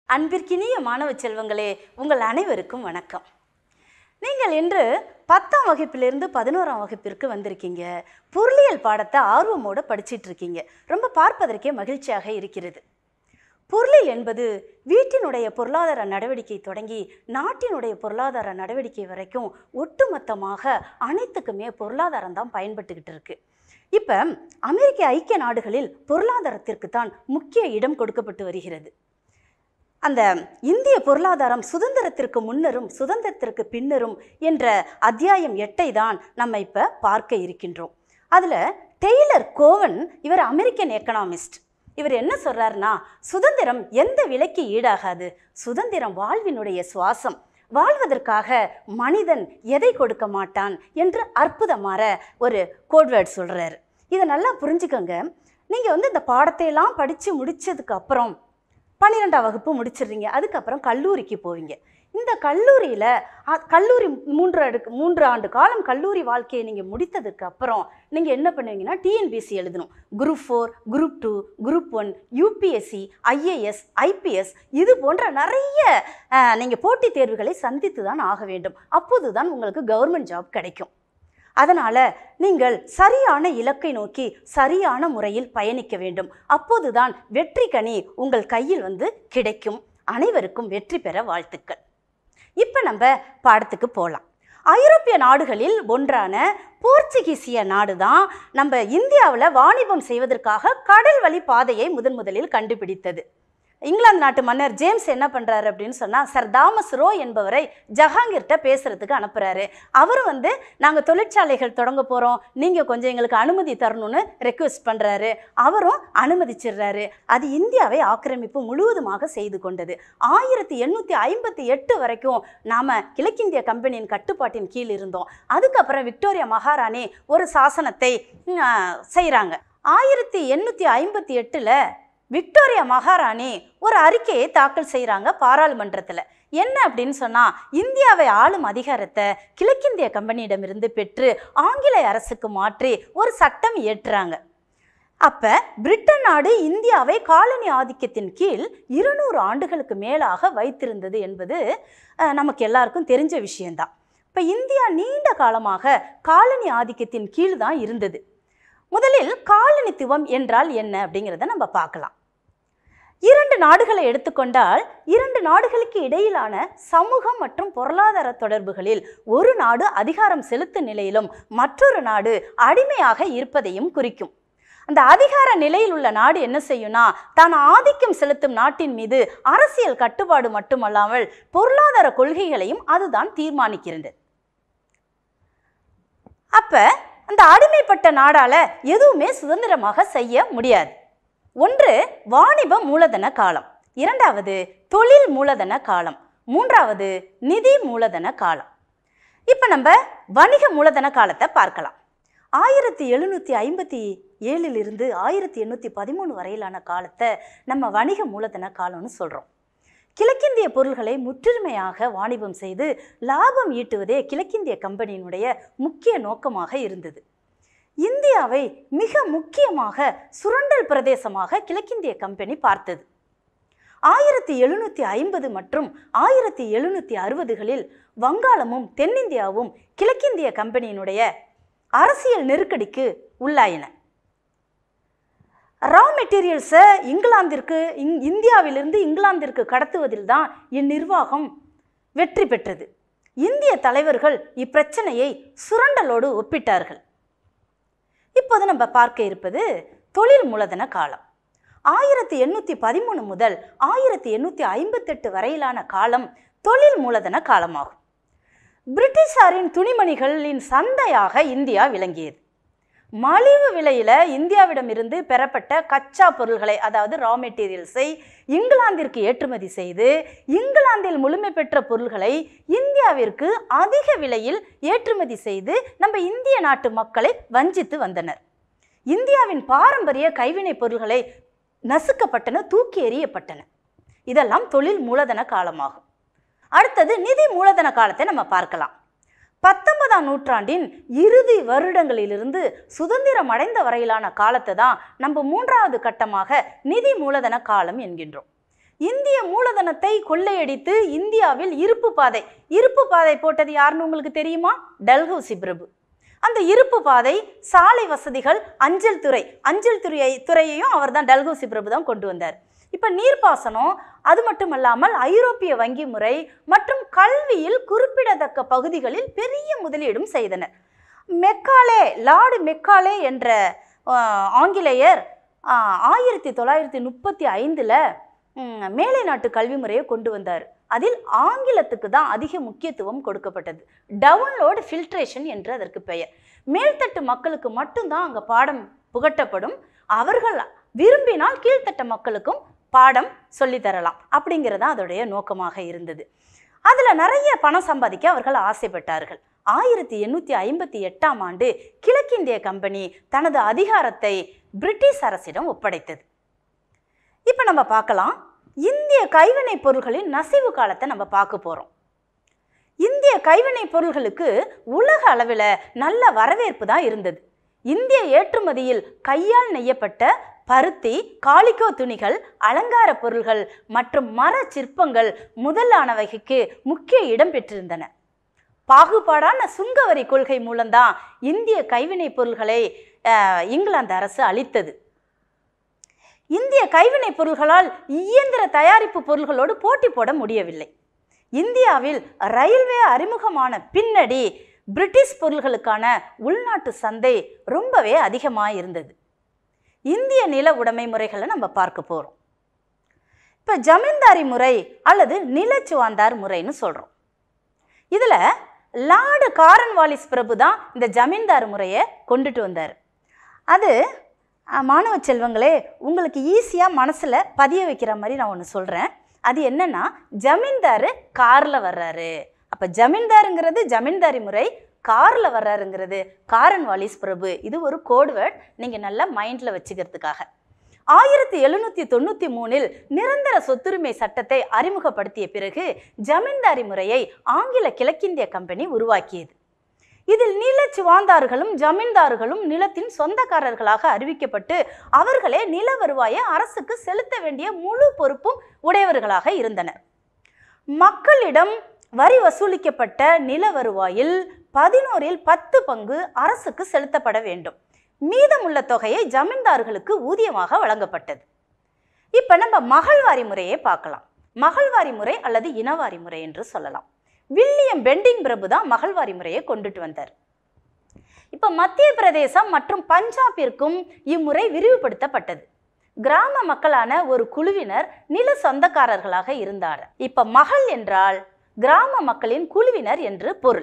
அன்பிற்கினிய மாணவ செல்வங்களே உங்கள் அனைவருக்கும் வணக்கம் நீங்கள் இன்று பத்தாம் வகுப்பிலிருந்து பதினோராம் வகுப்பிற்கு வந்திருக்கீங்க பொருளியல் பாடத்தை ஆர்வமோட படிச்சிட்டு இருக்கீங்க ரொம்ப பார்ப்பதற்கே மகிழ்ச்சியாக இருக்கிறது பொருளியல் என்பது வீட்டினுடைய பொருளாதார நடவடிக்கை தொடங்கி நாட்டினுடைய பொருளாதார நடவடிக்கை வரைக்கும் ஒட்டுமொத்தமாக அனைத்துக்குமே பொருளாதாரம் தான் பயன்பட்டுக்கிட்டு இருக்கு இப்போ அமெரிக்க ஐக்கிய நாடுகளில் பொருளாதாரத்திற்கு தான் முக்கிய இடம் கொடுக்கப்பட்டு வருகிறது அந்த இந்திய பொருளாதாரம் சுதந்திரத்திற்கு முன்னரும் சுதந்திரத்திற்கு பின்னரும் என்ற அத்தியாயம் எட்டை தான் நம்ம இப்போ பார்க்க இருக்கின்றோம் அதில் டெய்லர் கோவன் இவர் அமெரிக்கன் எக்கனாமிஸ்ட் இவர் என்ன சொல்றாருன்னா சுதந்திரம் எந்த விலைக்கு ஈடாகாது சுதந்திரம் வாழ்வினுடைய சுவாசம் வாழ்வதற்காக மனிதன் எதை கொடுக்க மாட்டான் என்று அற்புதமான ஒரு கோட்வேர்ட் சொல்றாரு இதை நல்லா புரிஞ்சுக்கோங்க நீங்கள் வந்து இந்த பாடத்தையெல்லாம் படித்து முடிச்சதுக்கு அப்புறம் பன்னிரெண்டாம் வகுப்பு முடிச்சிடுறீங்க அதுக்கப்புறம் கல்லூரிக்கு போவீங்க இந்த கல்லூரியில் கல்லூரி மூன்று அடுக்கு மூன்று ஆண்டு காலம் கல்லூரி வாழ்க்கையை நீங்கள் முடித்ததுக்கு அப்புறம் நீங்கள் என்ன பண்ணுவீங்கன்னா டிஎன்பிஎஸ்சி எழுதணும் group four group two group one UPSC IAS IPS இது போன்ற நிறைய நீங்கள் போட்டித் தேர்வுகளை சந்தித்து தான் ஆக வேண்டும் அப்போது தான் உங்களுக்கு கவர்மெண்ட் ஜாப் கிடைக்கும் அதனால் நீங்கள் சரியான இலக்கை நோக்கி சரியான முறையில் பயணிக்க வேண்டும் அப்போதுதான் வெற்றி கனி உங்கள் கையில் வந்து கிடைக்கும் அனைவருக்கும் வெற்றி பெற வாழ்த்துக்கள் இப்போ நம்ம பாடத்துக்கு போகலாம் ஐரோப்பிய நாடுகளில் ஒன்றான போர்ச்சுகீசிய நாடு தான் நம்ம இந்தியாவில் வாணிபம் செய்வதற்காக கடல் வழி பாதையை முதன் முதலில் கண்டுபிடித்தது இங்கிலாந்து நாட்டு மன்னர் ஜேம்ஸ் என்ன பண்ணுறாரு அப்படின்னு சொன்னால் சர் தாமஸ் ரோ என்பவரை ஜஹாங்கீர்கிட்ட பேசுகிறதுக்கு அனுப்புகிறாரு அவர் வந்து நாங்கள் தொழிற்சாலைகள் தொடங்க போகிறோம் நீங்கள் கொஞ்சம் எங்களுக்கு அனுமதி தரணும்னு ரெக்வெஸ்ட் பண்ணுறாரு அவரும் அனுமதிச்சிடுறாரு அது இந்தியாவை ஆக்கிரமிப்பு முழுவதுமாக செய்து கொண்டது ஆயிரத்தி எண்ணூற்றி ஐம்பத்தி எட்டு வரைக்கும் நாம் கிழக்கிந்திய கம்பெனியின் கட்டுப்பாட்டின் கீழ் இருந்தோம் அதுக்கப்புறம் விக்டோரியா மகாராணி ஒரு சாசனத்தை செய்கிறாங்க ஆயிரத்தி எண்ணூற்றி ஐம்பத்தி எட்டில் விக்டோரியா மகாராணி ஒரு அறிக்கையை தாக்கல் செய்கிறாங்க பாராளுமன்றத்தில் என்ன அப்படின்னு சொன்னால் இந்தியாவை ஆளும் அதிகாரத்தை கிழக்கிந்திய கம்பெனியிடமிருந்து பெற்று ஆங்கில அரசுக்கு மாற்றி ஒரு சட்டம் இயற்றுறாங்க அப்போ பிரிட்டன் நாடு இந்தியாவை காலனி ஆதிக்கத்தின் கீழ் இருநூறு ஆண்டுகளுக்கு மேலாக வைத்திருந்தது என்பது அஹ், நமக்கு எல்லாருக்கும் தெரிஞ்ச விஷயம்தான் இப்போ இந்தியா நீண்ட காலமாக காலனி ஆதிக்கத்தின் கீழ் தான் இருந்தது முதலில் காலனித்துவம் என்றால் என்ன அப்படிங்கிறத நம்ம பார்க்கலாம் இரண்டு நாடுகளை எடுத்துக்கொண்டால் இரண்டு நாடுகளுக்கு இடையிலான சமூகம் மற்றும் பொருளாதார தொடர்புகளில் ஒரு நாடு அதிகாரம் செலுத்தும் நிலையிலும் மற்றொரு நாடு அடிமையாக இருப்பதையும் குறிக்கும் அந்த அதிகார நிலையில் உள்ள நாடு என்ன செய்யும்னா தான் ஆதிக்கம் செலுத்தும் நாட்டின் மீது அரசியல் கட்டுப்பாடு மட்டுமல்லாமல் பொருளாதார கொள்கைகளையும் அதுதான் தீர்மானிக்கிறது அப்ப அந்த அடிமைப்பட்ட நாடால எதுவுமே சுதந்திரமாக செய்ய முடியாது ஒன்று வாணிப மூலதன காலம் இரண்டாவது தொழில் மூலதன காலம் மூன்றாவது நிதி மூலதன காலம் இப்போ நம்ம வணிக மூலதன காலத்தை பார்க்கலாம் ஆயிரத்தி எழுநூற்றி ஐம்பத்தி ஏழிலிருந்து ஆயிரத்தி எண்ணூற்றி பதிமூணு வரையிலான காலத்தை நம்ம வணிக மூலதன காலம்னு சொல்கிறோம் கிழக்கிந்திய பொருள்களை முற்றுரிமையாக வாணிபம் செய்து லாபம் ஈட்டுவதே கிழக்கிந்திய கம்பெனியினுடைய முக்கிய நோக்கமாக இருந்தது இந்தியாவை மிக முக்கியமாக சுரண்டல் பிரதேசமாக கிழக்கிந்திய கம்பெனி பார்த்தது ஆயிரத்தி எழுநூற்றி ஐம்பது மற்றும் ஆயிரத்தி எழுநூற்றி அறுபதுகளில் வங்காளமும் தென்னிந்தியாவும் கிழக்கிந்திய கம்பெனியினுடைய அரசியல் நெருக்கடிக்கு உள்ளாயின ரா மெட்டீரியல்ஸை இங்கிலாந்திற்கு இங் இந்தியாவிலிருந்து இங்கிலாந்திற்கு கடத்துவதில் தான் இந்நிர்வாகம் வெற்றி பெற்றது இந்திய தலைவர்கள் இப்பிரச்சனையை சுரண்டலோடு ஒப்பிட்டார்கள் இப்போது நம்ம பார்க்க இருப்பது தொழில் மூலதன காலம் ஆயிரத்தி எண்ணூற்றி பதிமூணு முதல் ஆயிரத்தி எண்ணூற்றி ஐம்பத்தெட்டு வரையிலான காலம் தொழில் மூலதன காலமாகும் பிரிட்டிஷாரின் துணிமணிகளின் சந்தையாக இந்தியா விளங்கியது மலிவு விலையில் இந்தியாவிடமிருந்து பெறப்பட்ட கச்சா பொருள்களை அதாவது ரா மெட்டீரியல்ஸை இங்கிலாந்திற்கு ஏற்றுமதி செய்து இங்கிலாந்தில் முழுமை பெற்ற பொருள்களை இந்தியாவிற்கு அதிக விலையில் ஏற்றுமதி செய்து நம்ம இந்திய நாட்டு மக்களை வஞ்சித்து வந்தனர் இந்தியாவின் பாரம்பரிய கைவினைப் பொருள்களை நசுக்கப்பட்டன தூக்கி எறியப்பட்டன இதெல்லாம் தொழில் மூலதன காலமாகும் அடுத்தது நிதி மூலதன காலத்தை நம்ம பார்க்கலாம் பத்தொன்பதாம் நூற்றாண்டின் இறுதி வருடங்களிலிருந்து சுதந்திரம் அடைந்த வரையிலான காலத்தை தான் நம்ம மூன்றாவது கட்டமாக நிதி மூலதன காலம் என்கின்றோம் இந்திய மூலதனத்தை கொள்ளையடித்து இந்தியாவில் இருப்பு பாதை இருப்பு பாதை போட்டது யாருன்னு உங்களுக்கு தெரியுமா டல்ஹௌசி பிரபு அந்த இருப்பு பாதை சாலை வசதிகள் அஞ்சல் துறை அஞ்சல் துறையை துறையையும் அவர் தான் டல்ஹௌசி பிரபு தான் கொண்டு வந்தார் இப்போ நீர்ப்பாசனம் அது மட்டும் அல்லாமல் ஐரோப்பிய வங்கி முறை மற்றும் கல்வியில் குறிப்பிடத்தக்க பகுதிகளில் பெரிய முதலீடும் செய்தனர் மெக்காலே லார்டு மெக்காலே என்ற ஆஹ், ஆங்கிலேயர் ஆஹ், ஆயிரத்தி தொள்ளாயிரத்தி முப்பத்தி ஐந்தில் மேலை நாட்டு கல்வி முறையை கொண்டு வந்தார் அதில் ஆங்கிலத்துக்கு தான் அதிக முக்கியத்துவம் கொடுக்கப்பட்டது டவுன்லோடு ஃபில்ட்ரேஷன் என்று அதற்கு பெயர் மேல்தட்டு மக்களுக்கு மட்டும்தான் அங்கே பாடம் புகட்டப்படும் அவர்கள் விரும்பினால் கீழ்த்தட்ட மக்களுக்கும் பாடம் சொல்லித் தரலாம் அப்படிங்கிறது தான் அதோடைய நோக்கமாக இருந்தது அதில் நிறைய பணம் சம்பாதிக்க அவர்கள் ஆசைப்பட்டார்கள் ஆயிரத்தி எண்ணூற்றி ஐம்பத்தி எட்டாம் ஆண்டு கிழக்கிந்திய கம்பெனி தனது அதிகாரத்தை பிரிட்டிஷ் அரசிடம் ஒப்படைத்தது இப்போ நம்ம பார்க்கலாம் இந்திய கைவினைப் பொருள்களின் நசிவு காலத்தை நம்ம பார்க்க போகிறோம் இந்திய கைவினைப் பொருள்களுக்கு உலக அளவில் நல்ல வரவேற்பு தான் இருந்தது இந்திய ஏற்றுமதியில் கையால் நெய்யப்பட்ட பருத்தி காலிக்கோ துணிகள் அலங்கார பொருள்கள் மற்றும் மர சிற்பங்கள் முதலானவைக்கு முக்கிய இடம் பெற்றிருந்தன பாகுபாடான சுங்கவரி கொள்கை மூலம்தான் இந்திய கைவினைப் பொருள்களை அஹ், இங்கிலாந்து அரசு அளித்தது இந்திய கைவினைப் பொருள்களால் இயந்திர தயாரிப்பு பொருள்களோடு போட்டி போட முடியவில்லை இந்தியாவில் ரயில்வே அறிமுகமான பின்னடி பிரிட்டிஷ் பொருள்களுக்கான உள்நாட்டு சந்தை ரொம்பவே அதிகமாக இருந்தது இந்திய நில உடைமை முறைகளை நம்ம பார்க்க போகிறோம் இப்போ ஜமீன்தாரி முறை அல்லது நிலச்சுவாந்தார் முறைன்னு சொல்கிறோம் இதில் லார்டு காரன்வாலிஸ் பிரபு தான் இந்த ஜமீன்தார் முறையை கொண்டுட்டு வந்தார் அது அஹ், மாணவ செல்வங்களே உங்களுக்கு ஈஸியாக மனசில் பதிய வைக்கிற மாதிரி நான் ஒன்று சொல்கிறேன் அது என்னன்னா ஜமீன்தார் காரில் வர்றாரு அப்போ ஜமீன்தாருங்கிறது ஜமீன்தாரி முறை காரில் வர்றாருங்கிறது காரன்வாலிஸ் பிரபு இது ஒரு கோட் வேர்ட் நீங்கள் நல்லா மைண்டில் வச்சுக்கிறதுக்காக ஆயிரத்தி எழுநூற்றி தொண்ணூற்றி மூணில் நிரந்தர சொத்துரிமை சட்டத்தை அறிமுகப்படுத்திய பிறகு ஜமீன்தாரி முறையை ஆங்கில கிழக்கிந்திய கம்பெனி உருவாக்கியது இதில் நிலச்சுவாந்தார்களும் ஜமீன்தார்களும் நிலத்தின் சொந்தக்காரர்களாக அறிவிக்கப்பட்டு அவர்களே நில வருவாயை அரசுக்கு செலுத்த வேண்டிய முழு பொறுப்பும் உடையவர்களாக இருந்தனர் மக்களிடம் வரி வசூலிக்கப்பட்ட நில வருவாயில் பதினோரில் பத்து பங்கு அரசுக்கு செலுத்தப்பட வேண்டும் மீதமுள்ள தொகையை ஜமீன்தார்களுக்கு ஊதியமாக வழங்கப்பட்டது இப்போ நம்ம மகள்வாரி முறையை பார்க்கலாம் மகள்வாரி முறை அல்லது இனவாரி முறை என்று சொல்லலாம் வில்லியம் பெண்டிங் பிரபு தான் மகள்வாரி முறையை கொண்டுட்டு வந்தார் இப்போ மத்திய பிரதேசம் மற்றும் பஞ்சாபிற்கும் இம்முறை விரிவுபடுத்தப்பட்டது கிராம மக்களான ஒரு குழுவினர் நில சொந்தக்காரர்களாக இருந்தார் இப்ப மகள் என்றால் கிராம மக்களின் குழுவினர் என்று பொருள்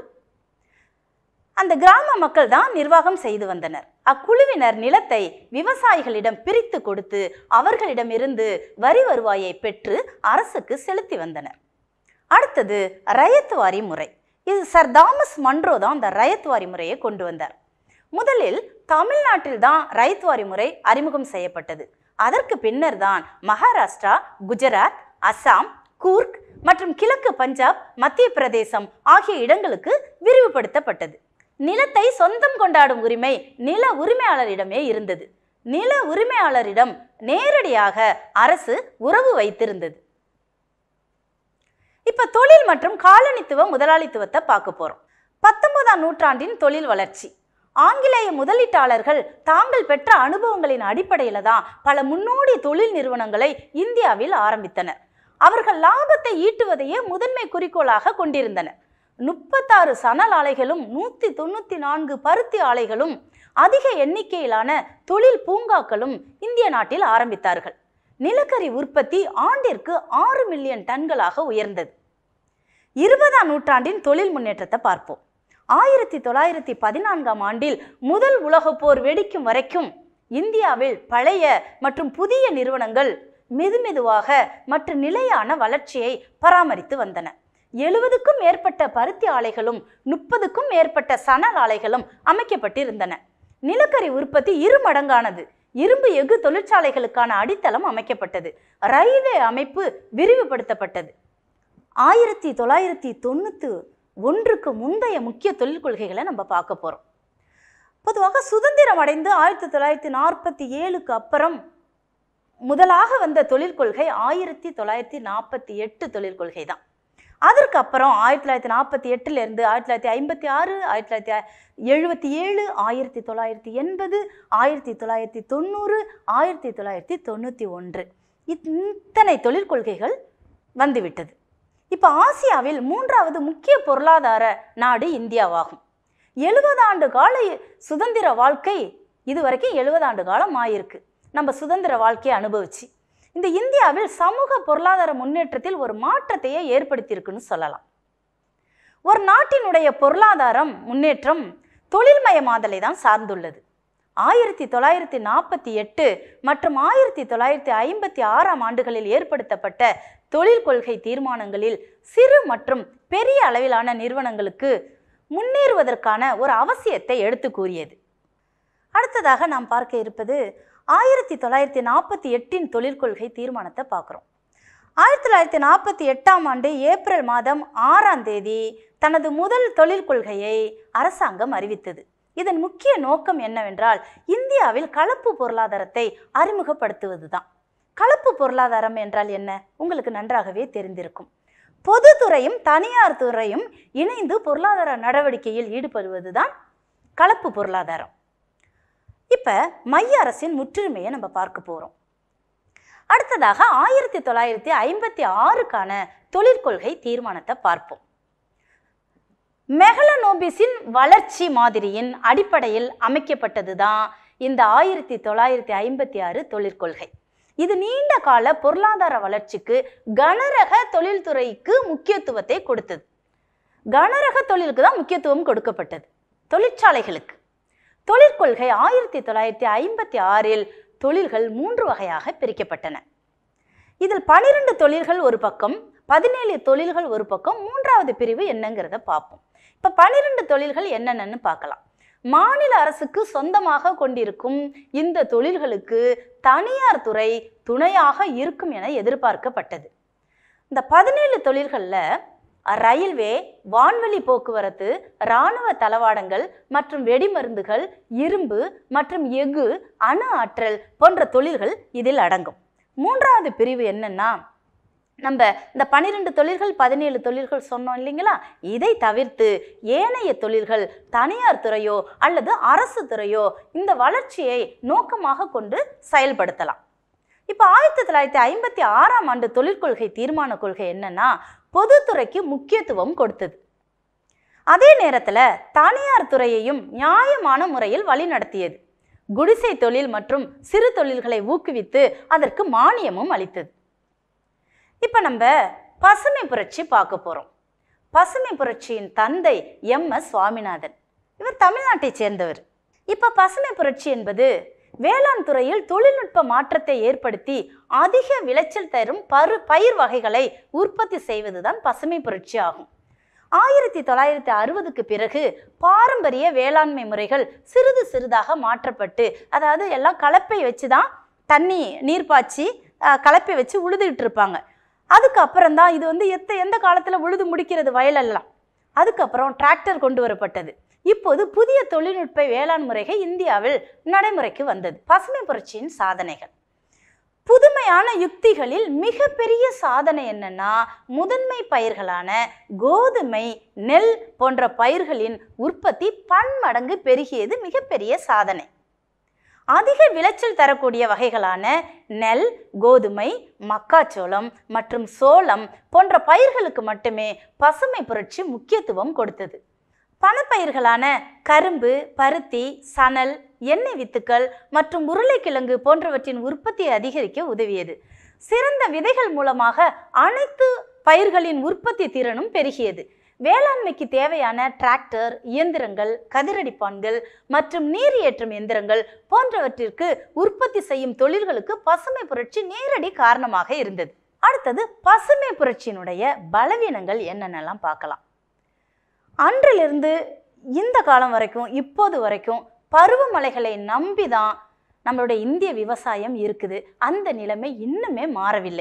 அந்த கிராம மக்கள் தான் நிர்வாகம் செய்து வந்தனர் அக்குழுவினர் நிலத்தை விவசாயிகளிடம் பிரித்து கொடுத்து அவர்களிடமிருந்து வரி வருவாயை பெற்று அரசுக்கு செலுத்தி வந்தனர் அடுத்தது ரயத்வாரி முறை இது சர் தாமஸ் மன்றோ தான் இந்த ரயத்வாரி முறையை கொண்டு வந்தார் முதலில் தமிழ்நாட்டில் தான் ரயத்வாரி முறை அறிமுகம் செய்யப்பட்டது அதற்கு பின்னர் தான் மகாராஷ்டிரா குஜராத் அசாம் கூர்க் மற்றும் கிழக்கு பஞ்சாப் மத்திய பிரதேசம் ஆகிய இடங்களுக்கு விரிவுபடுத்தப்பட்டது நிலத்தை சொந்தம் கொண்டாடும் உரிமை நில உரிமையாளரிடமே இருந்தது நில உரிமையாளரிடம் நேரடியாக அரசு உறவு வைத்திருந்தது இப்ப தொழில் மற்றும் காலனித்துவ முதலாளித்துவத்தை பார்க்க போறோம் பத்தொன்பதாம் நூற்றாண்டின் தொழில் வளர்ச்சி ஆங்கிலேய முதலீட்டாளர்கள் தாங்கள் பெற்ற அனுபவங்களின் அடிப்படையில தான் பல முன்னோடி தொழில் நிறுவனங்களை இந்தியாவில் ஆரம்பித்தனர் அவர்கள் லாபத்தை ஈட்டுவதையே முதன்மை குறிக்கோளாக கொண்டிருந்தனர் முப்பத்தாறு சணல் ஆலைகளும் நூற்றி தொண்ணூற்றி நான்கு பருத்தி ஆலைகளும் அதிக எண்ணிக்கையிலான தொழில் பூங்காக்களும் இந்திய நாட்டில் ஆரம்பித்தார்கள் நிலக்கரி உற்பத்தி ஆண்டிற்கு ஆறு மில்லியன் டன்களாக உயர்ந்தது இருபதாம் நூற்றாண்டின் தொழில் முன்னேற்றத்தை பார்ப்போம் ஆயிரத்தி தொள்ளாயிரத்தி பதினான்காம் ஆண்டில் முதல் உலகப் போர் வெடிக்கும் வரைக்கும் இந்தியாவில் பழைய மற்றும் புதிய நிறுவனங்கள் மெதுமெதுவாக மற்றும் நிலையான வளர்ச்சியை பராமரித்து வந்தன எழுபதுக்கும் மேற்பட்ட பருத்தி ஆலைகளும் முப்பதுக்கும் மேற்பட்ட சணல் ஆலைகளும் அமைக்கப்பட்டிருந்தன நிலக்கரி உற்பத்தி இரு மடங்கானது இரும்பு எஃகு தொழிற்சாலைகளுக்கான அடித்தளம் அமைக்கப்பட்டது ரயில்வே அமைப்பு விரிவுபடுத்தப்பட்டது ஆயிரத்தி தொள்ளாயிரத்தி தொண்ணூற்றி ஒன்றுக்கு முந்தைய முக்கிய தொழில் கொள்கைகளை நம்ம பார்க்க போகிறோம் பொதுவாக சுதந்திரம் அடைந்து ஆயிரத்தி தொள்ளாயிரத்தி நாற்பத்தி ஏழுக்கு அப்புறம் முதலாக வந்த தொழிற்கொள்கை ஆயிரத்தி தொள்ளாயிரத்தி நாற்பத்தி எட்டு தொழிற்கொள்கை தான் அதற்கு அப்புறம் ஆயிரத்தி தொள்ளாயிரத்தி நாற்பத்தி எட்டுலேருந்து ஆயிரத்தி தொள்ளாயிரத்தி ஐம்பத்தி ஆறு ஆயிரத்தி தொள்ளாயிரத்தி எழுபத்தி ஏழு ஆயிரத்தி தொள்ளாயிரத்தி எண்பது ஆயிரத்தி தொள்ளாயிரத்தி தொண்ணூறு ஆயிரத்தி தொள்ளாயிரத்தி தொண்ணூற்றி ஒன்று இத்தனை தொழிற்கொள்கைகள் வந்துவிட்டது இப்போ ஆசியாவில் மூன்றாவது முக்கிய பொருளாதார நாடு இந்தியாவாகும் எழுபது ஆண்டு கால சுதந்திர வாழ்க்கை இது வரைக்கும் எழுபது ஆண்டு காலம் ஆயிருக்கு நம்ம சுதந்திர வாழ்க்கையை அனுபவிச்சு இந்த இந்தியாவில் சமூக பொருளாதார முன்னேற்றத்தில் ஒரு மாற்றத்தையே ஏற்படுத்தியிருக்குன்னு சொல்லலாம் ஒரு நாட்டினுடைய பொருளாதாரம் முன்னேற்றம் தொழில்மயமாதலை தான் சார்ந்துள்ளது ஆயிரத்தி தொள்ளாயிரத்தி நாற்பத்தி எட்டு மற்றும் ஆயிரத்தி தொள்ளாயிரத்தி ஐம்பத்தி ஆறாம் ஆண்டுகளில் ஏற்படுத்தப்பட்ட தொழில் கொள்கை தீர்மானங்களில் சிறு மற்றும் பெரிய அளவிலான நிறுவனங்களுக்கு முன்னேறுவதற்கான ஒரு அவசியத்தை எடுத்து கூறியது அடுத்ததாக நாம் பார்க்க இருப்பது ஆயிரத்தி தொள்ளாயிரத்தி நாற்பத்தி எட்டின் தொழிற்கொள்கை தீர்மானத்தை பார்க்குறோம் ஆயிரத்தி தொள்ளாயிரத்தி நாற்பத்தி எட்டாம் ஆண்டு ஏப்ரல் மாதம் ஆறாம் தேதி தனது முதல் தொழிற்கொள்கையை அரசாங்கம் அறிவித்தது இதன் முக்கிய நோக்கம் என்னவென்றால் இந்தியாவில் கலப்பு பொருளாதாரத்தை அறிமுகப்படுத்துவதுதான் கலப்பு பொருளாதாரம் என்றால் என்ன உங்களுக்கு நன்றாகவே தெரிந்திருக்கும் பொதுத்துறையும் தனியார் துறையும் இணைந்து பொருளாதார நடவடிக்கையில் ஈடுபடுவதுதான் கலப்பு பொருளாதாரம் இப்போ மைய அரசின் முற்றுரிமையை நம்ம பார்க்க போகிறோம் அடுத்ததாக ஆயிரத்தி தொள்ளாயிரத்தி ஐம்பத்தி ஆறுக்கான தொழிற்கொள்கை தீர்மானத்தை பார்ப்போம் மெகலனோபிஸின் வளர்ச்சி மாதிரியின் அடிப்படையில் அமைக்கப்பட்டது தான் இந்த ஆயிரத்தி தொள்ளாயிரத்தி ஐம்பத்தி ஆறு தொழிற்கொள்கை இது நீண்ட கால பொருளாதார வளர்ச்சிக்கு கனரக தொழில்துறைக்கு முக்கியத்துவத்தை கொடுத்தது கனரக தொழிலுக்கு தான் முக்கியத்துவம் கொடுக்கப்பட்டது தொழிற்சாலைகளுக்கு தொழிற்கொள்கை ஆயிரத்தி தொள்ளாயிரத்தி ஐம்பத்தி ஆறில் தொழில்கள் மூன்று வகையாக பிரிக்கப்பட்டன இதில் பனிரெண்டு தொழில்கள் ஒரு பக்கம் பதினேழு தொழில்கள் ஒரு பக்கம் மூன்றாவது பிரிவு என்னங்கிறத பார்ப்போம் இப்போ பனிரெண்டு தொழில்கள் என்னென்னு பார்க்கலாம் மாநில அரசுக்கு சொந்தமாக கொண்டிருக்கும் இந்த தொழில்களுக்கு தனியார் துறை துணையாக இருக்கும் என எதிர்பார்க்கப்பட்டது இந்த பதினேழு தொழில்களில் ரயில்வே வான்வெளி போக்குவரத்து இராணுவ தளவாடங்கள் மற்றும் வெடிமருந்துகள் இரும்பு மற்றும் எஃகு அணு ஆற்றல் போன்ற தொழில்கள் இதில் அடங்கும் மூன்றாவது பிரிவு என்னன்னா நம்ம இந்த பன்னிரெண்டு தொழில்கள் பதினேழு தொழில்கள் சொன்னோம் இல்லைங்களா இதை தவிர்த்து ஏனைய தொழில்கள் தனியார் துறையோ அல்லது அரசு துறையோ இந்த வளர்ச்சியை நோக்கமாக கொண்டு செயல்படுத்தலாம் இப்போ ஆயிரத்தி தொள்ளாயிரத்தி ஐம்பத்தி ஆறாம் ஆண்டு தொழிற்கொள்கை தீர்மான கொள்கை என்னன்னா பொதுத்துறைக்கு முக்கியத்துவம் கொடுத்தது அதே நேரத்தில் தனியார் துறையையும் நியாயமான முறையில் வழிநடத்தியது குடிசை தொழில் மற்றும் சிறு தொழில்களை ஊக்குவித்து அதற்கு மானியமும் அளித்தது இப்போ நம்ம பசுமை புரட்சி பார்க்க போகிறோம் பசுமை புரட்சியின் தந்தை எம் எஸ் சுவாமிநாதன் இவர் தமிழ்நாட்டைச் சேர்ந்தவர் இப்போ பசுமை புரட்சி என்பது வேளாண் துறையில் தொழில்நுட்ப மாற்றத்தை ஏற்படுத்தி அதிக விளைச்சல் தரும் பரு பயிர் வகைகளை உற்பத்தி செய்வதுதான் பசுமை புரட்சி ஆகும் ஆயிரத்தி தொள்ளாயிரத்தி அறுபதுக்கு பிறகு பாரம்பரிய வேளாண்மை முறைகள் சிறிது சிறிதாக மாற்றப்பட்டு அதாவது எல்லாம் கலப்பை வச்சு தான் தண்ணி நீர் பாய்ச்சி அஹ், கலப்பை வச்சு உழுதுகிட்டு இருப்பாங்க அதுக்கப்புறம் தான் இது வந்து எத்த எந்த காலத்தில் உழுது முடிக்கிறது வயலெல்லாம் அதுக்கப்புறம் டிராக்டர் கொண்டு வரப்பட்டது இப்போது புதிய தொழில்நுட்ப வேளாண் முறைகள் இந்தியாவில் நடைமுறைக்கு வந்தது பசுமை புரட்சியின் சாதனைகள் புதுமையான யுக்திகளில் மிகப்பெரிய சாதனை என்னன்னா முதன்மை பயிர்களான கோதுமை நெல் போன்ற பயிர்களின் உற்பத்தி பன்மடங்கு பெருகியது மிகப்பெரிய சாதனை அதிக விளைச்சல் தரக்கூடிய வகைகளான நெல் கோதுமை மக்காச்சோளம் மற்றும் சோளம் போன்ற பயிர்களுக்கு மட்டுமே பசுமை புரட்சி முக்கியத்துவம் கொடுத்தது பணப்பயிர்களான கரும்பு பருத்தி சணல் எண்ணெய் வித்துக்கள் மற்றும் உருளைக்கிழங்கு போன்றவற்றின் உற்பத்தியை அதிகரிக்க உதவியது சிறந்த விதைகள் மூலமாக அனைத்து பயிர்களின் உற்பத்தி திறனும் பெருகியது வேளாண்மைக்கு தேவையான டிராக்டர் இயந்திரங்கள் கதிரடிப்பான்கள் மற்றும் நீர் ஏற்றும் எந்திரங்கள் போன்றவற்றிற்கு உற்பத்தி செய்யும் தொழில்களுக்கு பசுமை புரட்சி நேரடி காரணமாக இருந்தது அடுத்தது பசுமை புரட்சியினுடைய பலவீனங்கள் என்னென்னலாம் பார்க்கலாம் அன்றிலிருந்து இந்த காலம் வரைக்கும் இப்போது வரைக்கும் பருவமழைகளை நம்பி தான் நம்மளுடைய இந்திய விவசாயம் இருக்குது அந்த நிலைமை இன்னுமே மாறவில்லை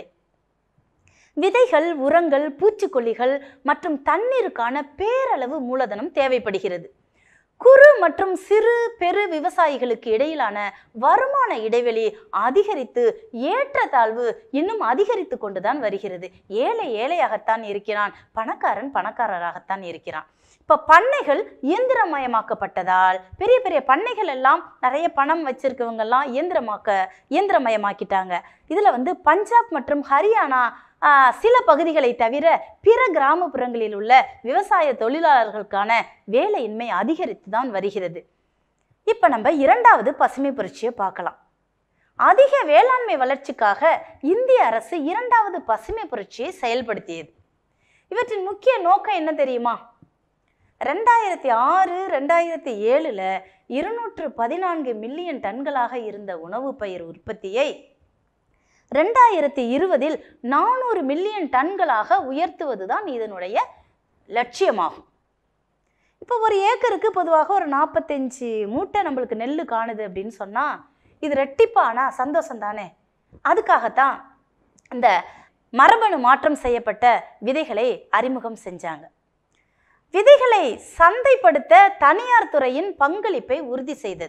விதைகள் உரங்கள் பூச்சிக்கொல்லிகள் மற்றும் தண்ணீருக்கான பேரளவு மூலதனம் தேவைப்படுகிறது குறு மற்றும் சிறு பெரு விவசாயிகளுக்கு இடையிலான வருமான இடைவெளி அதிகரித்து ஏற்றத்தாழ்வு இன்னும் அதிகரித்து கொண்டுதான் வருகிறது ஏழை ஏழையாகத்தான் இருக்கிறான் பணக்காரன் பணக்காரராகத்தான் இருக்கிறான் இப்போ பண்ணைகள் இயந்திரமயமாக்கப்பட்டதால் பெரிய பெரிய பண்ணைகள் எல்லாம் நிறைய பணம் வச்சிருக்கவங்க எல்லாம் இயந்திரமாக்க இயந்திரமயமாக்கிட்டாங்க இதில் வந்து பஞ்சாப் மற்றும் ஹரியானா ஆஹ், சில பகுதிகளை தவிர பிற கிராமப்புறங்களில் உள்ள விவசாய தொழிலாளர்களுக்கான வேலையின்மை அதிகரித்து தான் வருகிறது இப்போ நம்ம இரண்டாவது பசுமை புரட்சியை பார்க்கலாம் அதிக வேளாண்மை வளர்ச்சிக்காக இந்திய அரசு இரண்டாவது பசுமை புரட்சியை செயல்படுத்தியது இவற்றின் முக்கிய நோக்கம் என்ன தெரியுமா ரெண்டாயிரத்தி ஆறு ரெண்டாயிரத்தி ஏழுல இருநூற்று பதினான்கு மில்லியன் டன்களாக இருந்த உணவு பயிர் உற்பத்தியை ரெண்டாயிரத்தி இருபதில் நானூறு மில்லியன் டன்களாக உயர்த்துவதுதான் இதனுடைய லட்சியமாகும் இப்போ ஒரு ஏக்கருக்கு பொதுவாக ஒரு நாற்பத்தஞ்சு மூட்டை நம்மளுக்கு நெல் காணுது அப்படின்னு சொன்னால் இது ரெட்டிப்பானா சந்தோஷம் தானே அதுக்காகத்தான் இந்த மரபணு மாற்றம் செய்யப்பட்ட விதைகளை அறிமுகம் செஞ்சாங்க விதைகளை சந்தைப்படுத்த தனியார் துறையின் பங்களிப்பை உறுதி செய்தது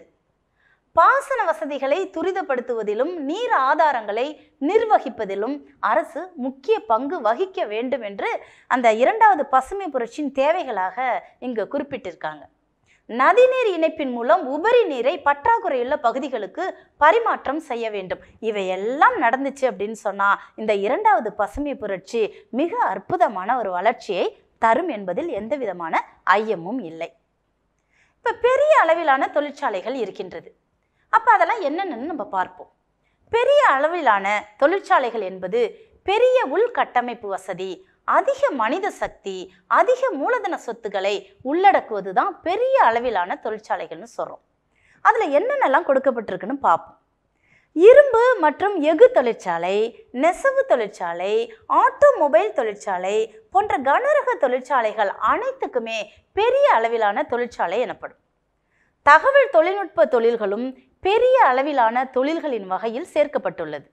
பாசன வசதிகளை துரிதப்படுத்துவதிலும் நீர் ஆதாரங்களை நிர்வகிப்பதிலும் அரசு முக்கிய பங்கு வகிக்க வேண்டும் என்று அந்த இரண்டாவது பசுமை புரட்சியின் தேவைகளாக இங்கு குறிப்பிட்டிருக்காங்க நதிநீர் இணைப்பின் மூலம் உபரி நீரை பற்றாக்குறையுள்ள பகுதிகளுக்கு பரிமாற்றம் செய்ய வேண்டும் இவையெல்லாம் நடந்துச்சு அப்படின்னு சொன்னா இந்த இரண்டாவது பசுமை புரட்சி மிக அற்புதமான ஒரு வளர்ச்சியை தரும் என்பதில் எந்த விதமான ஐயமும் இல்லை இப்ப பெரிய அளவிலான தொழிற்சாலைகள் இருக்கின்றது அப்ப அதெல்லாம் என்னென்னு நம்ம பார்ப்போம் பெரிய அளவிலான தொழிற்சாலைகள் என்பது பெரிய உள்கட்டமைப்பு வசதி அதிக மனித சக்தி அதிக மூலதன சொத்துக்களை உள்ளடக்குவது தான் பெரிய அளவிலான தொழிற்சாலைகள்னு சொல்கிறோம் அதில் என்னென்னலாம் கொடுக்கப்பட்டிருக்குன்னு பார்ப்போம் இரும்பு மற்றும் எஃகு தொழிற்சாலை நெசவு தொழிற்சாலை ஆட்டோமொபைல் தொழிற்சாலை போன்ற கனரக தொழிற்சாலைகள் அனைத்துக்குமே பெரிய அளவிலான தொழிற்சாலை எனப்படும் தகவல் தொழில்நுட்ப தொழில்களும் பெரிய அளவிலான தொழில்களின் வகையில் சேர்க்கப்பட்டுள்ளது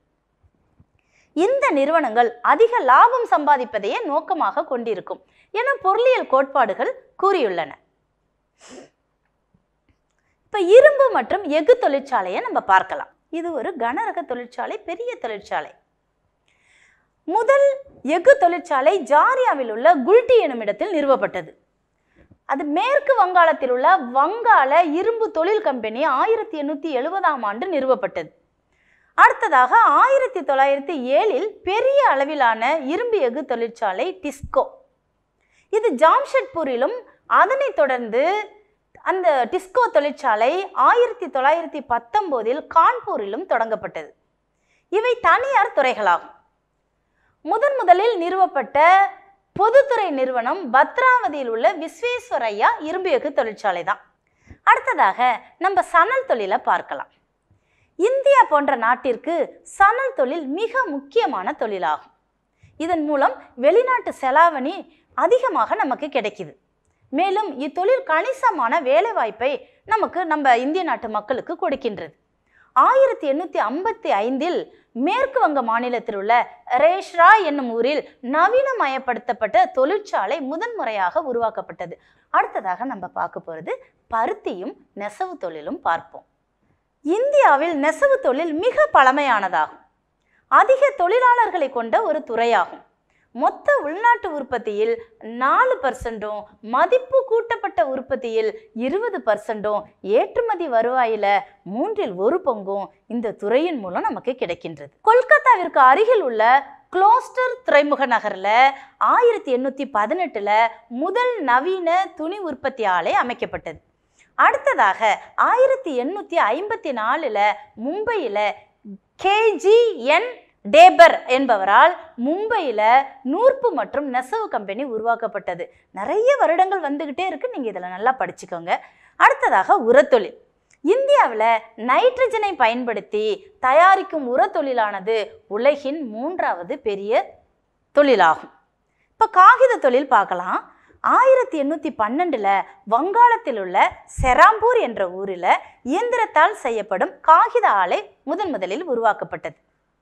இந்த நிறுவனங்கள் அதிக லாபம் சம்பாதிப்பதையே நோக்கமாக கொண்டிருக்கும் என பொருளியல் கோட்பாடுகள் கூறியுள்ளன இப்ப இரும்பு மற்றும் எஃகு தொழிற்சாலையை நம்ம பார்க்கலாம் இது ஒரு கனரக தொழிற்சாலை பெரிய தொழிற்சாலை முதல் எஃகு தொழிற்சாலை ஜாரியாவில் உள்ள குல்டி எனும் இடத்தில் நிறுவப்பட்டது அது மேற்கு வங்காளத்தில் உள்ள வங்காள இரும்பு தொழில் கம்பெனி ஆயிரத்தி எண்ணூற்றி எழுபதாம் ஆண்டு நிறுவப்பட்டது அடுத்ததாக ஆயிரத்தி தொள்ளாயிரத்தி ஏழில் பெரிய அளவிலான இரும்பு எஃகு தொழிற்சாலை டிஸ்கோ இது ஜாம்ஷெட்பூரிலும் அதனைத் தொடர்ந்து அந்த டிஸ்கோ தொழிற்சாலை ஆயிரத்தி தொள்ளாயிரத்தி பத்தொம்போதில் கான்பூரிலும் தொடங்கப்பட்டது இவை தனியார் துறைகளாகும் முதன் முதலில் நிறுவப்பட்ட பொதுத்துறை நிறுவனம் பத்ராவதியில் உள்ள விஸ்வேஸ்வரையா இரும்பு எஃகு தொழிற்சாலை தான் அடுத்ததாக நம்ம சணல் தொழிலை பார்க்கலாம் இந்தியா போன்ற நாட்டிற்கு சணல் தொழில் மிக முக்கியமான தொழிலாகும் இதன் மூலம் வெளிநாட்டு செலாவணி அதிகமாக நமக்கு கிடைக்குது மேலும் இத்தொழில் கணிசமான வேலைவாய்ப்பை நமக்கு நம்ம இந்திய நாட்டு மக்களுக்கு கொடுக்கின்றது ஆயிரத்தி எண்ணூற்றி ஐம்பத்தி ஐந்தில் மேற்கு வங்க மாநிலத்தில் உள்ள ரேஷ்ரா என்னும் ஊரில் நவீனமயப்படுத்தப்பட்ட தொழிற்சாலை முதன்முறையாக உருவாக்கப்பட்டது அடுத்ததாக நம்ம பார்க்க போகிறது பருத்தியும் நெசவு தொழிலும் பார்ப்போம் இந்தியாவில் நெசவு தொழில் மிக பழமையானதாகும் அதிக தொழிலாளர்களை கொண்ட ஒரு துறையாகும் மொத்த உள்நாட்டு உற்பத்தியில் நாலு பர்சன்டும் மதிப்பு கூட்டப்பட்ட உற்பத்தியில் இருபது பர்சன்டும் ஏற்றுமதி வருவாயில மூன்றில் ஒரு பங்கும் இந்த துறையின் மூலம் நமக்கு கிடைக்கின்றது கொல்கத்தாவிற்கு அருகில் உள்ள குளோஸ்டர் துறைமுக நகரில் ஆயிரத்தி எண்ணூற்றி பதினெட்டில் முதல் நவீன துணி உற்பத்தி ஆலை அமைக்கப்பட்டது அடுத்ததாக ஆயிரத்தி எண்ணூற்றி ஐம்பத்தி நாலில் மும்பையில் கேஜிஎன் டேபர் என்பவரால் மும்பையில் நூற்பு மற்றும் நெசவு கம்பெனி உருவாக்கப்பட்டது நிறைய வருடங்கள் வந்துக்கிட்டே இருக்கு நீங்கள் இதில் நல்லா படிச்சுக்கோங்க அடுத்ததாக உரத்தொழில் இந்தியாவில் நைட்ரஜனை பயன்படுத்தி தயாரிக்கும் உரத்தொழிலானது உலகின் மூன்றாவது பெரிய தொழிலாகும் இப்போ காகித தொழில் பார்க்கலாம் ஆயிரத்தி எண்ணூற்றி பன்னெண்டில் வங்காளத்தில் உள்ள செராம்பூர் என்ற ஊரில் இயந்திரத்தால் செய்யப்படும் காகித ஆலை முதன் முதலில் உருவாக்கப்பட்டது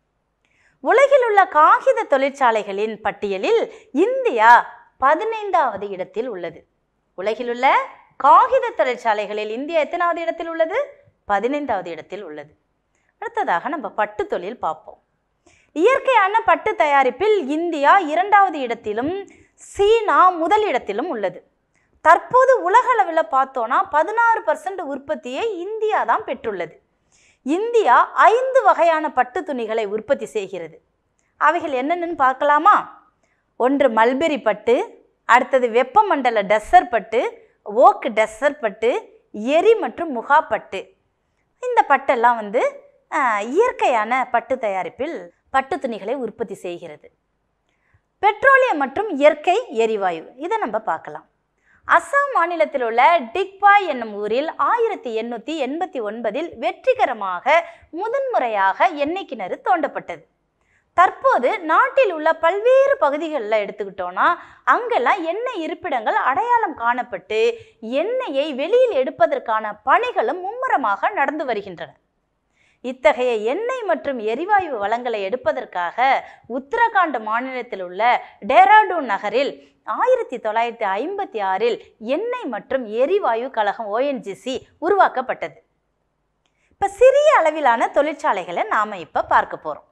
உலகில் உள்ள காகித தொழிற்சாலைகளின் பட்டியலில் இந்தியா பதினைந்தாவது இடத்தில் உள்ளது உலகிலுள்ள காகித தொழிற்சாலைகளில் இந்தியா எத்தனாவது இடத்தில் உள்ளது பதினைந்தாவது இடத்தில் உள்ளது அடுத்ததாக நம்ம பட்டு தொழில் பார்ப்போம் இயற்கையான பட்டு தயாரிப்பில் இந்தியா இரண்டாவது இடத்திலும் சீனா முதல் இடத்திலும் உள்ளது தற்போது உலக அளவில் பார்த்தோன்னா பதினாறு பர்சன்ட் உற்பத்தியை இந்தியா தான் பெற்றுள்ளது இந்தியா ஐந்து வகையான பட்டு துணிகளை உற்பத்தி செய்கிறது அவைகள் என்னென்னு பார்க்கலாமா ஒன்று மல்பெரி பட்டு அடுத்தது வெப்பமண்டல டெஸ்ஸர் பட்டு ஓக்கு டெஸ்ஸர் பட்டு எரி மற்றும் முகா பட்டு இந்த பட்டெல்லாம் வந்து ஆஹ், இயற்கையான பட்டு தயாரிப்பில் பட்டு துணிகளை உற்பத்தி செய்கிறது பெட்ரோலியம் மற்றும் இயற்கை எரிவாயு இதை நம்ம பார்க்கலாம் அஸ்ஸாம் மாநிலத்தில் உள்ள டிக்பாய் என்னும் ஊரில் ஆயிரத்தி எண்ணூற்றி எண்பத்தி ஒன்பதில் வெற்றிகரமாக முதன்முறையாக எண்ணெய் கிணறு தோண்டப்பட்டது தற்போது நாட்டில் உள்ள பல்வேறு பகுதிகளில் எடுத்துக்கிட்டோன்னா அங்கெல்லாம் எண்ணெய் இருப்பிடங்கள் அடையாளம் காணப்பட்டு எண்ணெயை வெளியில் எடுப்பதற்கான பணிகளும் மும்முரமாக நடந்து வருகின்றன இத்தகைய எண்ணெய் மற்றும் எரிவாயு வளங்களை எடுப்பதற்காக உத்தரகாண்ட் மாநிலத்தில் உள்ள டேராடூன் நகரில் ஆயிரத்தி தொள்ளாயிரத்தி ஐம்பத்தி ஆறில் எண்ணெய் மற்றும் எரிவாயு கழகம் ஓஎன்ஜிசி உருவாக்கப்பட்டது இப்போ சிறிய அளவிலான தொழிற்சாலைகளை நாம் இப்போ பார்க்க போகிறோம்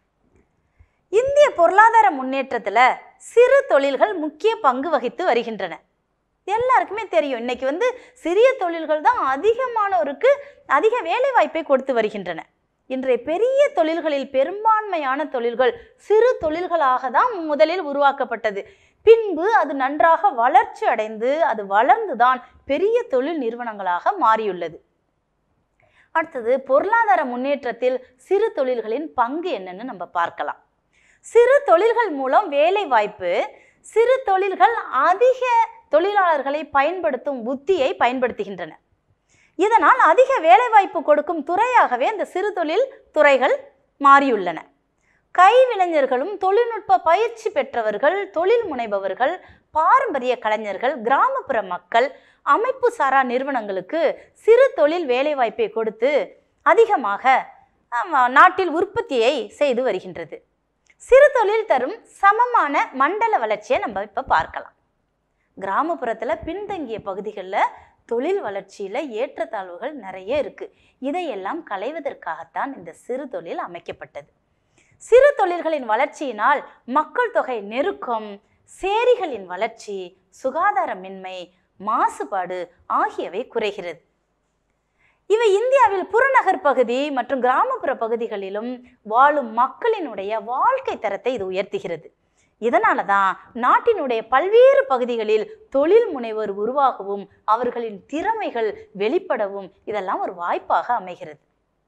இந்திய பொருளாதார முன்னேற்றத்தில் சிறு தொழில்கள் முக்கிய பங்கு வகித்து வருகின்றன எல்லாருக்குமே தெரியும் இன்னைக்கு வந்து சிறிய தொழில்கள் தான் அதிகமானோருக்கு அதிக வேலை வாய்ப்பை கொடுத்து வருகின்றன இன்றைய பெரிய தொழில்களில் பெரும்பான்மையான தொழில்கள் சிறு தொழில்களாக தான் முதலில் உருவாக்கப்பட்டது பின்பு அது நன்றாக வளர்ச்சி அடைந்து அது வளர்ந்துதான் பெரிய தொழில் நிறுவனங்களாக மாறியுள்ளது அடுத்தது பொருளாதார முன்னேற்றத்தில் சிறு தொழில்களின் பங்கு என்னன்னு நம்ம பார்க்கலாம் சிறு தொழில்கள் மூலம் வேலை வாய்ப்பு சிறு தொழில்கள் அதிக தொழிலாளர்களை பயன்படுத்தும் புத்தியை பயன்படுத்துகின்றன இதனால் அதிக வேலைவாய்ப்பு கொடுக்கும் துறையாகவே இந்த சிறு தொழில் துறைகள் மாறியுள்ளன கைவினைஞர்களும் தொழில்நுட்ப பயிற்சி பெற்றவர்கள் தொழில் முனைபவர்கள் பாரம்பரிய கலைஞர்கள் கிராமப்புற மக்கள் அமைப்பு சாரா நிறுவனங்களுக்கு சிறு தொழில் வேலைவாய்ப்பை கொடுத்து அதிகமாக ஆமா, நாட்டில் உற்பத்தியை செய்து வருகின்றது சிறு தொழில் தரும் சமமான மண்டல வளர்ச்சியை நம்ம இப்போ பார்க்கலாம் கிராமப்புறத்தில் பின்தங்கிய பகுதிகளில் தொழில் வளர்ச்சியில் ஏற்றத்தாழ்வுகள் நிறைய இருக்குது இதையெல்லாம் களைவதற்காகத்தான் இந்த சிறு தொழில் அமைக்கப்பட்டது சிறு தொழில்களின் வளர்ச்சியினால் மக்கள் தொகை நெருக்கம் சேரிகளின் வளர்ச்சி சுகாதாரமின்மை மாசுபாடு ஆகியவை குறைகிறது இவை இந்தியாவில் புறநகர் பகுதி மற்றும் கிராமப்புற பகுதிகளிலும் வாழும் மக்களினுடைய வாழ்க்கை தரத்தை இது உயர்த்துகிறது இதனால தான் நாட்டினுடைய பல்வேறு பகுதிகளில் தொழில் முனைவோர் உருவாகவும் அவர்களின் திறமைகள் வெளிப்படவும் இதெல்லாம் ஒரு வாய்ப்பாக அமைகிறது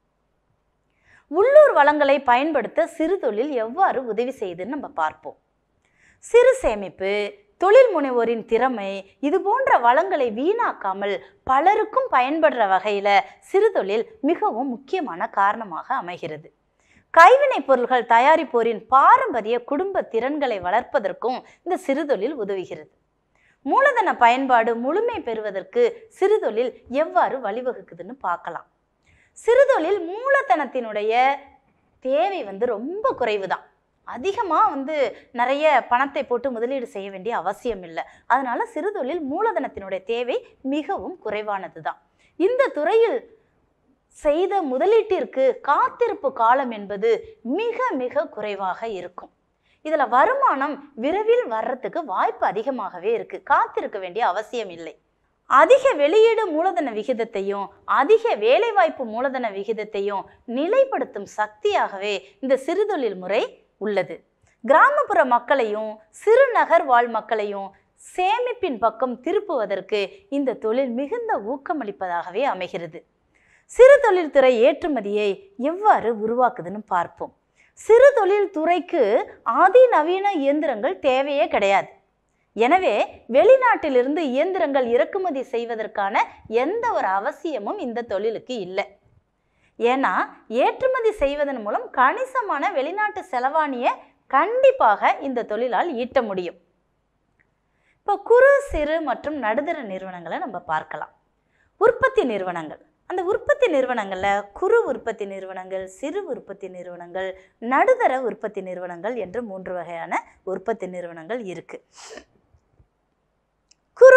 உள்ளூர் வளங்களை பயன்படுத்த சிறு தொழில் எவ்வாறு உதவி செய்யுதுன்னு நம்ம பார்ப்போம் சிறு சேமிப்பு தொழில் முனைவோரின் திறமை இது போன்ற வளங்களை வீணாக்காமல் பலருக்கும் பயன்படுற வகையில் சிறு தொழில் மிகவும் முக்கியமான காரணமாக அமைகிறது கைவினைப் பொருள்கள் தயாரிப்போரின் பாரம்பரிய குடும்ப திறன்களை வளர்ப்பதற்கும் இந்த சிறுதொழில் உதவுகிறது மூலதன பயன்பாடு முழுமை பெறுவதற்கு சிறுதொழில் எவ்வாறு வழிவகுக்குதுன்னு பார்க்கலாம் சிறுதொழில் மூலதனத்தினுடைய தேவை வந்து ரொம்ப குறைவு தான் அதிகமாக வந்து நிறைய பணத்தை போட்டு முதலீடு செய்ய வேண்டிய அவசியம் இல்லை அதனால சிறுதொழில் மூலதனத்தினுடைய தேவை மிகவும் குறைவானது தான் இந்த துறையில் செய்த முதலீட்டிற்கு காத்திருப்பு காலம் என்பது மிக மிக குறைவாக இருக்கும் இதில் வருமானம் விரைவில் வர்றதுக்கு வாய்ப்பு அதிகமாகவே இருக்கு காத்திருக்க வேண்டிய அவசியம் இல்லை அதிக வெளியீடு மூலதன விகிதத்தையும் அதிக வேலைவாய்ப்பு மூலதன விகிதத்தையும் நிலைப்படுத்தும் சக்தியாகவே இந்த சிறுதொழில் முறை உள்ளது கிராமப்புற மக்களையும் சிறுநகர் வாழ் மக்களையும் சேமிப்பின் பக்கம் திருப்புவதற்கு இந்த தொழில் மிகுந்த ஊக்கமளிப்பதாகவே அமைகிறது சிறு தொழில்துறை ஏற்றுமதியை எவ்வாறு உருவாக்குதுன்னு பார்ப்போம் சிறு தொழில் துறைக்கு அதிநவீன இயந்திரங்கள் தேவையே கிடையாது எனவே வெளிநாட்டிலிருந்து இயந்திரங்கள் இறக்குமதி செய்வதற்கான எந்த ஒரு அவசியமும் இந்த தொழிலுக்கு இல்லை ஏன்னா ஏற்றுமதி செய்வதன் மூலம் கணிசமான வெளிநாட்டு செலவாணியை கண்டிப்பாக இந்த தொழிலால் ஈட்ட முடியும் இப்போ குறு சிறு மற்றும் நடுத்தர நிறுவனங்களை நம்ம பார்க்கலாம் உற்பத்தி நிறுவனங்கள் அந்த உற்பத்தி நிறுவனங்களில் குறு உற்பத்தி நிறுவனங்கள் சிறு உற்பத்தி நிறுவனங்கள் நடுத்தர உற்பத்தி நிறுவனங்கள் என்று மூன்று வகையான உற்பத்தி நிறுவனங்கள் இருக்கு குறு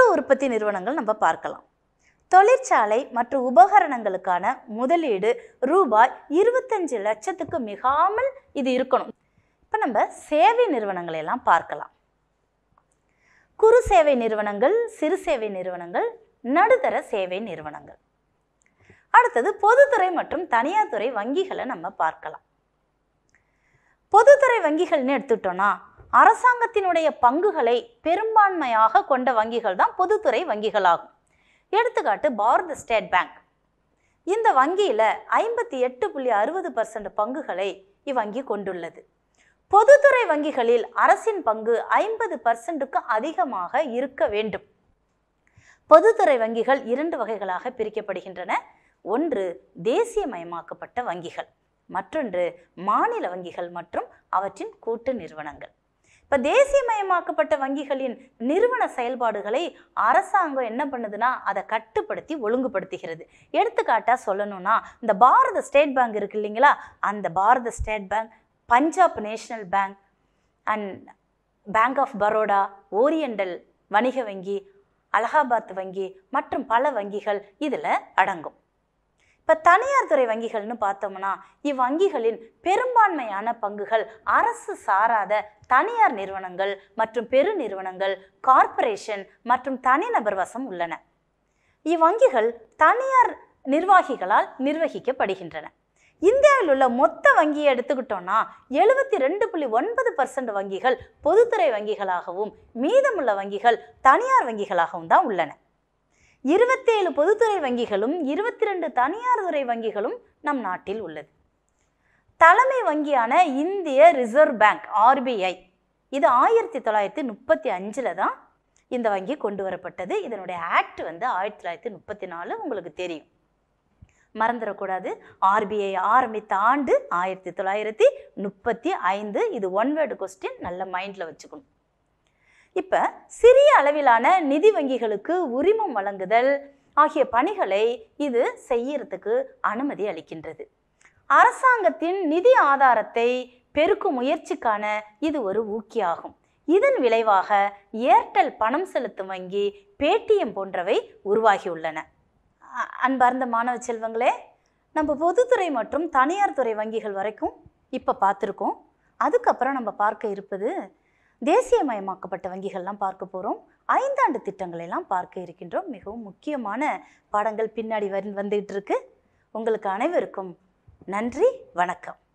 உற்பத்தி நிறுவனங்கள் நம்ம பார்க்கலாம் தொழிற்சாலை மற்றும் உபகரணங்களுக்கான முதலீடு ரூபாய் இருபத்தஞ்சு லட்சத்துக்கு மிகாமல் இது இருக்கணும் இப்போ நம்ம சேவை நிறுவனங்களை எல்லாம் பார்க்கலாம் குறு சேவை நிறுவனங்கள் சிறு சேவை நிறுவனங்கள் நடுத்தர சேவை நிறுவனங்கள் அடுத்தது பொதுத்துறை மற்றும் தனியார் துறை வங்கிகளை நம்ம பார்க்கலாம் பொதுத்துறை வங்கிகள்னு எடுத்துட்டோம்னா அரசாங்கத்தினுடைய பங்குகளை பெரும்பான்மையாக கொண்ட வங்கிகள் தான் பொதுத்துறை வங்கிகளாகும் எடுத்துக்காட்டு பாரத ஸ்டேட் பேங்க் இந்த வங்கியில் ஐம்பத்தி எட்டு புள்ளி அறுபது பர்சன்ட் பங்குகளை இவ்வங்கி கொண்டுள்ளது பொதுத்துறை வங்கிகளில் அரசின் பங்கு ஐம்பது பர்சன்ட்டுக்கு அதிகமாக இருக்க வேண்டும் பொதுத்துறை வங்கிகள் இரண்டு வகைகளாக பிரிக்கப்படுகின்றன ஒன்று தேசியமயமாக்கப்பட்ட வங்கிகள் மற்றொன்று மாநில வங்கிகள் மற்றும் அவற்றின் கூட்டு நிறுவனங்கள் இப்போ தேசியமயமாக்கப்பட்ட வங்கிகளின் நிறுவன செயல்பாடுகளை அரசாங்கம் என்ன பண்ணுதுன்னா அதை கட்டுப்படுத்தி ஒழுங்குபடுத்துகிறது எடுத்துக்காட்டா சொல்லணும்னா இந்த பாரத ஸ்டேட் பேங்க் இருக்கு இல்லைங்களா அந்த Bharat state bank Punjab national bank and bank of Baroda oriental வணிக வங்கி அலகாபாத் வங்கி மற்றும் பல வங்கிகள் இதில் அடங்கும் இப்போ தனியார் துறை வங்கிகள்னு பார்த்தோம்னா இவ்வங்கிகளின் பெரும்பான்மையான பங்குகள் அரசு சாராத தனியார் நிறுவனங்கள் மற்றும் பெருநிறுவனங்கள் கார்ப்பரேஷன் மற்றும் தனிநபர் வசம் உள்ளன இவ்வங்கிகள் தனியார் நிர்வாகிகளால் நிர்வகிக்கப்படுகின்றன இந்தியாவில் உள்ள மொத்த வங்கியை எடுத்துக்கிட்டோம்னா எழுபத்தி ரெண்டு புள்ளி ஒன்பது பர்சன்ட் வங்கிகள் பொதுத்துறை வங்கிகளாகவும் மீதமுள்ள வங்கிகள் தனியார் வங்கிகளாகவும் தான் உள்ளன இருபத்தேழு பொதுத்துறை வங்கிகளும் இருபத்தி ரெண்டு தனியார் துறை வங்கிகளும் நம் நாட்டில் உள்ளது தலைமை வங்கியான இந்திய ரிசர்வ் பேங்க் ஆர்பிஐ இது ஆயிரத்தி தொள்ளாயிரத்தி முப்பத்தி அஞ்சில் தான் இந்த வங்கி கொண்டு வரப்பட்டது இதனுடைய ஆக்ட் வந்து ஆயிரத்தி தொள்ளாயிரத்தி முப்பத்தி நாலு உங்களுக்கு தெரியும் மறந்துடக்கூடாது ஆர்பிஐ ஆரம்பித்த ஆண்டு ஆயிரத்தி தொள்ளாயிரத்தி முப்பத்தி ஐந்து இது ஒன் வேர்டு கொஸ்டின் நல்ல மைண்டில் வச்சுக்கணும் இப்போ சிறிய அளவிலான நிதி வங்கிகளுக்கு உரிமம் வழங்குதல் ஆகிய பணிகளை இது செய்யறதுக்கு அனுமதி அளிக்கின்றது அரசாங்கத்தின் நிதி ஆதாரத்தை பெருக்கும் முயற்சிக்கான இது ஒரு ஊக்கியாகும் இதன் விளைவாக ஏர்டெல் பணம் செலுத்தும் வங்கி பேடிஎம் போன்றவை உருவாகியுள்ளன அ- அன்பார்ந்த மாணவ செல்வங்களே நம்ம பொதுத்துறை மற்றும் தனியார் துறை வங்கிகள் வரைக்கும் இப்போ பார்த்துருக்கோம் அதுக்கப்புறம் நம்ம பார்க்க இருப்பது தேசியமயமாக்கப்பட்ட வங்கிகள்லாம் பார்க்க போகிறோம் ஐந்தாண்டு திட்டங்களை எல்லாம் பார்க்க இருக்கின்றோம் மிகவும் முக்கியமான பாடங்கள் பின்னாடி வந்து வந்துகிட்டு இருக்கு உங்களுக்கு அனைவருக்கும் நன்றி வணக்கம்